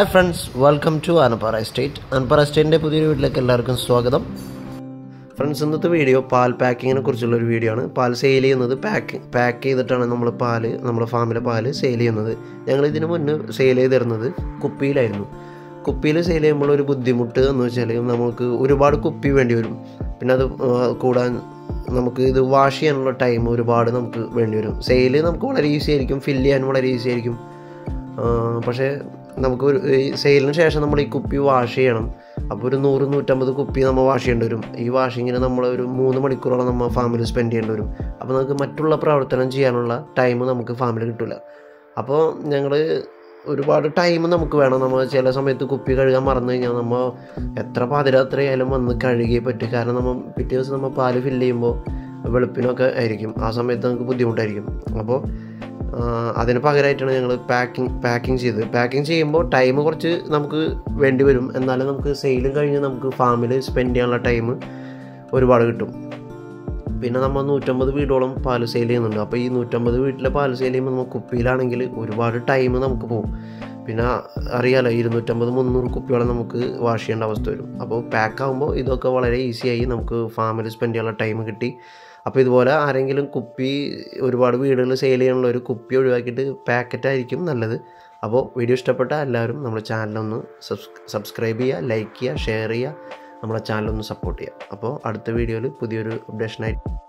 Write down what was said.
hi friends welcome to Anappara estate Anappara എസ്റ്റേറ്റിൻ്റെ പുതിയൊരു വീട്ടിലേക്ക് എല്ലാവർക്കും സ്വാഗതം ഫ്രണ്ട്സ് ഇന്നത്തെ വീഡിയോ പാൽ പാക്കിങ്ങിനെ കുറിച്ചുള്ള ഒരു വീഡിയോ ആണ് പാൽ സെയിൽ ചെയ്യുന്നത് പാക്ക് പാക്ക് ചെയ്തിട്ടാണ് നമ്മൾ പാല് നമ്മുടെ ഫാമിലെ പാല് സെയിൽ ചെയ്യുന്നത് ഞങ്ങൾ ഇതിന് മുന്നേ സെയിൽ ചെയ്തിരുന്നത് കുപ്പിയിലായിരുന്നു കുപ്പിയിൽ സെയിൽ ചെയ്യുമ്പോൾ ഒരു ബുദ്ധിമുട്ട് എന്ന് വെച്ചാൽ നമുക്ക് ഒരുപാട് കുപ്പി വേണ്ടി വരും പിന്നെ അത് ആ, കൂടാൻ നമുക്ക് ഇത് വാഷ് ചെയ്യാനുള്ള ടൈം ഒരുപാട് നമുക്ക് വേണ്ടി വരും സെയിൽ നമുക്ക് വളരെ ഈസി ആയിരിക്കും ഫില്ല് ചെയ്യാൻ വളരെ ഈസി ആയിരിക്കും ആ, പക്ഷേ നമുക്ക് ഒരു ഈ സെയിലിന് ശേഷം നമ്മൾ ഈ കുപ്പി വാഷ് ചെയ്യണം അപ്പോൾ ഒരു നൂറ് നൂറ്റമ്പത് കുപ്പി നമ്മൾ വാഷ് ചെയ്യേണ്ടി വരും ഈ വാഷിങ്ങിന് നമ്മൾ ഒരു മൂന്ന് മണിക്കൂറോളം നമ്മൾ ഫാമിൽ സ്പെൻഡ് ചെയ്യേണ്ടി വരും അപ്പോൾ നമുക്ക് മറ്റുള്ള പ്രവർത്തനം ചെയ്യാനുള്ള ടൈം നമുക്ക് ഫാമിൽ കിട്ടില്ല അപ്പോൾ ഞങ്ങൾ ഒരുപാട് ടൈം നമുക്ക് വേണം നമ്മൾ ചില സമയത്ത് കുപ്പി കഴുകാൻ മറന്നു കഴിഞ്ഞാൽ നമ്മൾ എത്ര പാതിരാത്രി ആയാലും വന്ന് കഴുകിയേ പറ്റും കാരണം നമ്മൾ പിറ്റേ ദിവസം നമ്മൾ പാല് ഫില്ല് ചെയ്യുമ്പോൾ വെളുപ്പിനൊക്കെ ആയിരിക്കും ആ സമയത്ത് നമുക്ക് ബുദ്ധിമുട്ടായിരിക്കും അപ്പോൾ ആ, അതിന് പകരമായിട്ടാണ് ഞങ്ങൾ പാക്കിംഗ് പാക്കിംഗ് ചെയ്തത് പാക്കിംഗ് ചെയ്യുമ്പോൾ ടൈം കുറച്ച് നമുക്ക് വേണ്ടി വരും എന്നാലും നമുക്ക് സെയിലും കഴിഞ്ഞ് നമുക്ക് ഫാമിൽ സ്പെൻഡ് ചെയ്യാനുള്ള ടൈം ഒരുപാട് കിട്ടും പിന്നെ നമ്മൾ നൂറ്റമ്പത് വീടോളം പാല് സെയിൽ ചെയ്യുന്നുണ്ട് അപ്പോൾ ഈ നൂറ്റമ്പത് വീട്ടിലെ പാല് സെയിൽ ചെയ്യുമ്പോൾ നമ്മൾ കുപ്പിയിലാണെങ്കിൽ ഒരുപാട് ടൈം നമുക്ക് പോകും പിന്നെ അറിയാലോ ഇരുന്നൂറ്റമ്പത് മുന്നൂറ് കുപ്പിയോളം നമുക്ക് വാഷ് ചെയ്യേണ്ട അവസ്ഥ വരും അപ്പോൾ പാക്ക് ആകുമ്പോൾ ഇതൊക്കെ വളരെ ഈസിയായി നമുക്ക് ഫാമിൽ സ്പെൻഡ് ചെയ്യാനുള്ള ടൈം കിട്ടി അപ്പോൾ ഇതുപോലെ ആരെങ്കിലും കുപ്പി ഒരുപാട് വീടുകൾ സെയിൽ ചെയ്യാനുള്ള ഒരു കുപ്പി ഒഴിവാക്കിയിട്ട് പാക്കറ്റ് ആയിരിക്കും നല്ലത് അപ്പോൾ വീഡിയോ ഇഷ്ടപ്പെട്ട എല്ലാവരും നമ്മുടെ ചാനലൊന്ന് സബ്സ്ക്രൈബ് ചെയ്യുക ലൈക്ക് ചെയ്യുക ഷെയർ ചെയ്യുക നമ്മുടെ ചാനലൊന്ന് സപ്പോർട്ട് ചെയ്യുക അപ്പോൾ അടുത്ത വീഡിയോയിൽ പുതിയൊരു അപ്ഡേഷനായിട്ട്